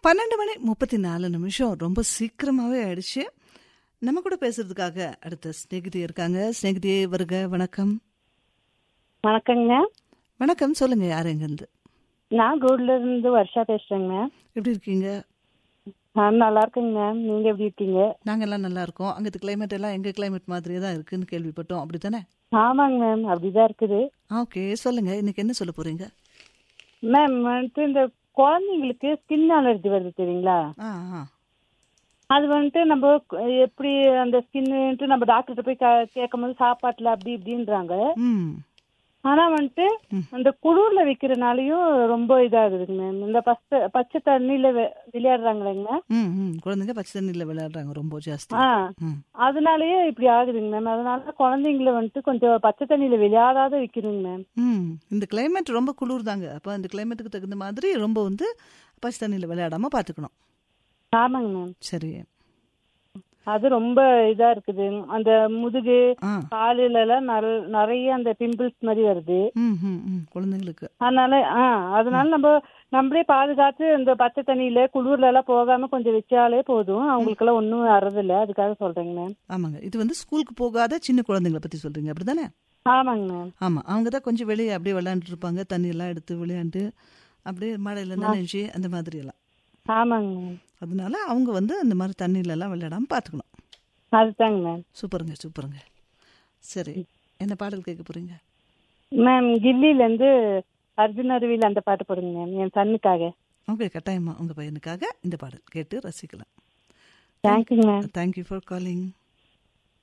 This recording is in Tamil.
பன்னெண்டு மணி முப்பத்தி நாலு நிமிஷம் ரொம்ப சீக்கிரமாகவே ஆயிடுச்சு நம்ம கூட பேசுறதுக்காக அடுத்த ஸ்நேகிதி இருக்காங்க ஸ்நேகிதியே வருக வணக்கம் வணக்கங்க வணக்கம் சொல்லுங்க யார் எங்கேருந்து நான் கூட்ல இருந்து வருஷா பேசுறேங்க எப்படி இருக்கீங்க நான் நல்லா இருக்கேங்க மேம் நீங்க எப்படி இருக்கீங்க நாங்கள் எல்லாம் நல்லா இருக்கோம் அங்கத்து கிளைமேட் எல்லாம் எங்கள் கிளைமேட் மாதிரியே தான் இருக்குன்னு கேள்விப்பட்டோம் அப்படி தானே ஆமாங்க மேம் அப்படிதான் இருக்குது ஓகே சொல்லுங்க இன்னைக்கு என்ன சொல்ல போறீங்க மேம் வந்துட்டு இந்த குழந்தைங்களுக்கு ஸ்கின் அலர்ஜி வருது தெரியுங்களா ஆ ஆ அது வந்துட்டு நம்ம எப்படி அந்த ஸ்கின்னுட்டு நம்ம டாக்டர்கிட்ட போய் கே- கேட்கும்போது சாப்பாட்டுல அப்படி இப்படின்றாங்க ம் ஆனா வந்துட்டு அந்த குளிர்ல வைக்கிறனாலயும் ரொம்ப இதாகுதுங்க மேம் இந்த பச்சை பச்சை தண்ணியில வெ- விளையாடுறாங்களேங்க ம் ம் குழந்தைங்க பச்சை தண்ணியில் விளையாடுறாங்க ரொம்ப ஜாஸ்தி ஆ ம் அதனாலயே இப்படி ஆகுதுங்க மேம் அதனால குழந்தைங்கள வந்துட்டு கொஞ்சம் பச்சை தண்ணியில விளையாடாத வைக்கணுங்க மேம் ம் இந்த கிளைமேட் ரொம்ப குளிர் தாங்க அப்போ அந்த கிளைமேட்டுக்கு தகுந்த மாதிரி ரொம்ப வந்து பச்சை தண்ணியில் விளையாடாம பார்த்துக்கணும் ஆமாங்க மேம் சரி அது ரொம்ப இதா இருக்குது அந்த முதுகு ஆ காலில எல்லாம் நற- நிறைய அந்த பிம்பிள்ஸ் மாதிரி வருது ம் ம் ம் குழந்தைங்களுக்கு அதனால ஆ அதனால நம்ம நம்மளே பாதுகாத்து இந்த பச்சை தண்ணியில குளிர்ல எல்லாம் போகாம கொஞ்சம் வச்சாலே போதும் அவங்களுக்கு எல்லாம் ஒன்றும் வர்றதில்ல அதுக்காக சொல்றேங்க மேம் ஆமாங்க இது வந்து ஸ்கூலுக்கு போகாத சின்ன குழந்தைங்களை பற்றி சொல்கிறீங்க அப்படி தானே ஆமாங்க மேம் ஆமாம் அவங்க தான் கொஞ்சம் வெளியே அப்படியே விளையாண்டுட்டு இருப்பாங்க தண்ணியெல்லாம் எடுத்து விளையாண்டு அப்படியே மழையில் நனைஞ்சு அந்த மாதிரி எல்லாம் ஆமாங்க மேம் அதனால அவங்க வந்து அந்த மாதிரி தண்ணியிலலாம் விளையாடாமல் பார்த்துக்கணும் அதுதாங்க மேம் சூப்பருங்க சூப்பருங்க சரி என்ன பாடல் கேட்க போகிறீங்க மேம் கில்லில இருந்து அர்ஜுன் அருவியில் அந்த பாட்டு போடுங்க மேம் என் சன்னுக்காக ஓகே கட்டாயமா உங்கள் பையனுக்காக இந்த பாடல் கேட்டு ரசிக்கலாம் தேங்க்யூங்க மேம் தேங்க்யூ ஃபார் காலிங்